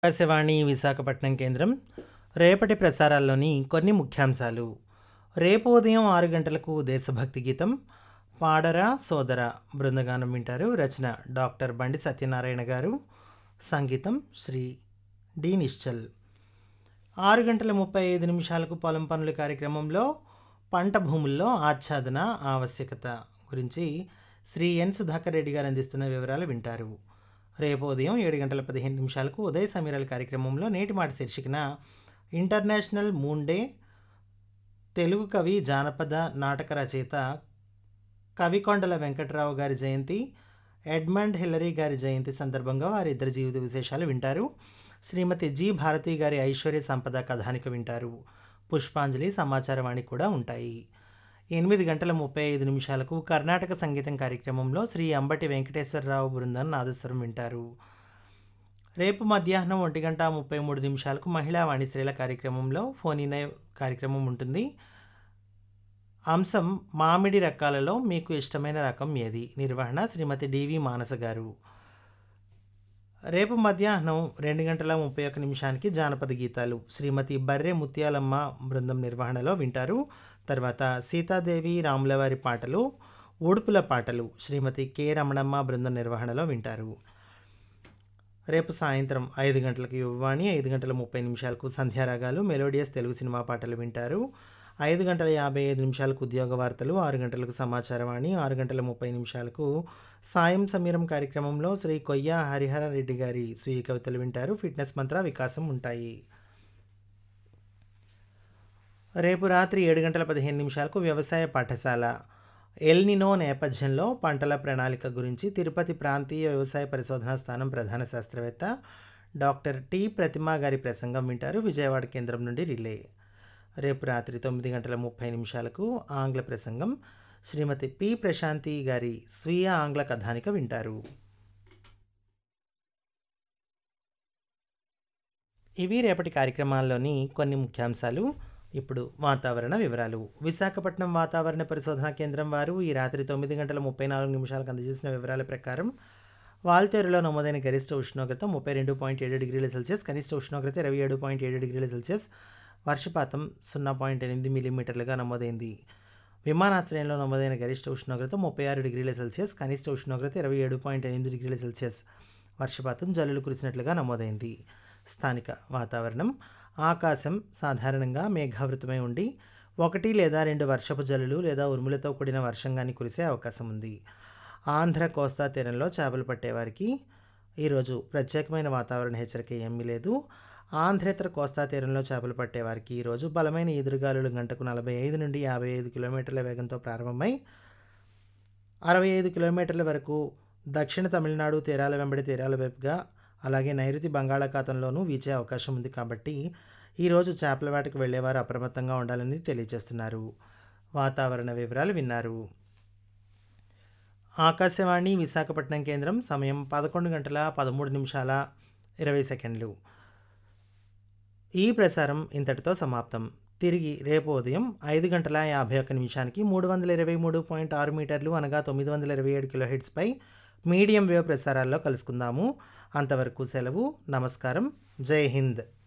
ఆకాశవాణి విశాఖపట్నం కేంద్రం రేపటి ప్రసారాల్లోని కొన్ని ముఖ్యాంశాలు రేపు ఉదయం ఆరు గంటలకు దేశభక్తి గీతం పాడరా సోదర బృందగానం వింటారు రచన డాక్టర్ బండి సత్యనారాయణ గారు సంగీతం శ్రీ డి నిశ్చల్ ఆరు గంటల ముప్పై ఐదు నిమిషాలకు పొలం పనుల కార్యక్రమంలో పంట భూముల్లో ఆచ్ఛాదన ఆవశ్యకత గురించి శ్రీ ఎన్ సుధాకర్ రెడ్డి గారు అందిస్తున్న వివరాలు వింటారు రేపు ఉదయం ఏడు గంటల పదిహేను నిమిషాలకు ఉదయ సమీరాల కార్యక్రమంలో నేటి మాట శీర్షికన ఇంటర్నేషనల్ మూన్ డే తెలుగు కవి జానపద నాటక రచయిత కవికొండల వెంకట్రావు గారి జయంతి ఎడ్మండ్ హిల్లరీ గారి జయంతి సందర్భంగా వారిద్దరి జీవిత విశేషాలు వింటారు శ్రీమతి జి భారతి గారి ఐశ్వర్య సంపద కథానిక వింటారు పుష్పాంజలి సమాచారవాణి కూడా ఉంటాయి ఎనిమిది గంటల ముప్పై ఐదు నిమిషాలకు కర్ణాటక సంగీతం కార్యక్రమంలో శ్రీ అంబటి వెంకటేశ్వరరావు బృందం నాదస్వరం వింటారు రేపు మధ్యాహ్నం ఒంటి గంట ముప్పై మూడు నిమిషాలకు మహిళా వాణిశ్రీల కార్యక్రమంలో ఫోన్ ఇన్ కార్యక్రమం ఉంటుంది అంశం మామిడి రకాలలో మీకు ఇష్టమైన రకం ఏది నిర్వహణ శ్రీమతి డివి మానస గారు రేపు మధ్యాహ్నం రెండు గంటల ముప్పై ఒక్క నిమిషానికి జానపద గీతాలు శ్రీమతి బర్రె ముత్యాలమ్మ బృందం నిర్వహణలో వింటారు తర్వాత సీతాదేవి రాములవారి పాటలు ఉడుపుల పాటలు శ్రీమతి కె రమణమ్మ బృందం నిర్వహణలో వింటారు రేపు సాయంత్రం ఐదు గంటలకు యువవాణి ఐదు గంటల ముప్పై నిమిషాలకు సంధ్యారాగాలు మెలోడియస్ తెలుగు సినిమా పాటలు వింటారు ఐదు గంటల యాభై ఐదు నిమిషాలకు ఉద్యోగ వార్తలు ఆరు గంటలకు సమాచారవాణి ఆరు గంటల ముప్పై నిమిషాలకు సాయం సమీరం కార్యక్రమంలో శ్రీ కొయ్య హరిహర రెడ్డి గారి స్వీయ కవితలు వింటారు ఫిట్నెస్ మంత్ర వికాసం ఉంటాయి రేపు రాత్రి ఏడు గంటల పదిహేను నిమిషాలకు వ్యవసాయ పాఠశాల ఎల్నినో నేపథ్యంలో పంటల ప్రణాళిక గురించి తిరుపతి ప్రాంతీయ వ్యవసాయ పరిశోధనా స్థానం ప్రధాన శాస్త్రవేత్త డాక్టర్ టి ప్రతిమా గారి ప్రసంగం వింటారు విజయవాడ కేంద్రం నుండి రిలే రేపు రాత్రి తొమ్మిది గంటల ముప్పై నిమిషాలకు ఆంగ్ల ప్రసంగం శ్రీమతి పి ప్రశాంతి గారి స్వీయ ఆంగ్ల కథానిక వింటారు ఇవి రేపటి కార్యక్రమాల్లోని కొన్ని ముఖ్యాంశాలు ఇప్పుడు వాతావరణ వివరాలు విశాఖపట్నం వాతావరణ పరిశోధనా కేంద్రం వారు ఈ రాత్రి తొమ్మిది గంటల ముప్పై నాలుగు నిమిషాలకు అందజేసిన వివరాల ప్రకారం వాల్తేరులో నమోదైన గరిష్ట ఉష్ణోగ్రత ముప్పై రెండు పాయింట్ ఏడు డిగ్రీల సెల్సియస్ కనిష్ట ఉష్ణోగ్రత ఇరవై ఏడు పాయింట్ ఏడు డిగ్రీల సెల్సియస్ వర్షపాతం సున్నా పాయింట్ ఎనిమిది మిల్లీమీటర్లుగా నమోదైంది విమానాశ్రయంలో నమోదైన గరిష్ట ఉష్ణోగ్రత ముప్పై ఆరు డిగ్రీల సెల్సియస్ కనిష్ట ఉష్ణోగ్రత ఇరవై ఏడు పాయింట్ ఎనిమిది డిగ్రీల సెల్సియస్ వర్షపాతం జల్లులు కురిసినట్లుగా నమోదైంది స్థానిక వాతావరణం ఆకాశం సాధారణంగా మేఘావృతమై ఉండి ఒకటి లేదా రెండు వర్షపు జల్లులు లేదా ఉరుములతో కూడిన వర్షం కానీ కురిసే అవకాశం ఉంది ఆంధ్ర కోస్తా తీరంలో చేపలు పట్టేవారికి ఈరోజు ప్రత్యేకమైన వాతావరణ హెచ్చరిక ఏమీ లేదు ఆంధ్రేతర కోస్తా తీరంలో చేపలు పట్టేవారికి ఈరోజు బలమైన ఎదురుగాలులు గంటకు నలభై ఐదు నుండి యాభై ఐదు కిలోమీటర్ల వేగంతో ప్రారంభమై అరవై ఐదు కిలోమీటర్ల వరకు దక్షిణ తమిళనాడు తీరాల వెంబడి తీరాల వైపుగా అలాగే నైరుతి బంగాళాఖాతంలోనూ వీచే అవకాశం ఉంది కాబట్టి ఈరోజు చేపల వేటకు వెళ్ళేవారు అప్రమత్తంగా ఉండాలని తెలియజేస్తున్నారు వాతావరణ వివరాలు విన్నారు ఆకాశవాణి విశాఖపట్నం కేంద్రం సమయం పదకొండు గంటల పదమూడు నిమిషాల ఇరవై సెకండ్లు ఈ ప్రసారం ఇంతటితో సమాప్తం తిరిగి రేపు ఉదయం ఐదు గంటల యాభై ఒక్క నిమిషానికి మూడు వందల ఇరవై మూడు పాయింట్ ఆరు మీటర్లు అనగా తొమ్మిది వందల ఇరవై ఏడు కిలో హెడ్స్పై మీడియం వేవ్ ప్రసారాల్లో కలుసుకుందాము అంతవరకు సెలవు నమస్కారం జై హింద్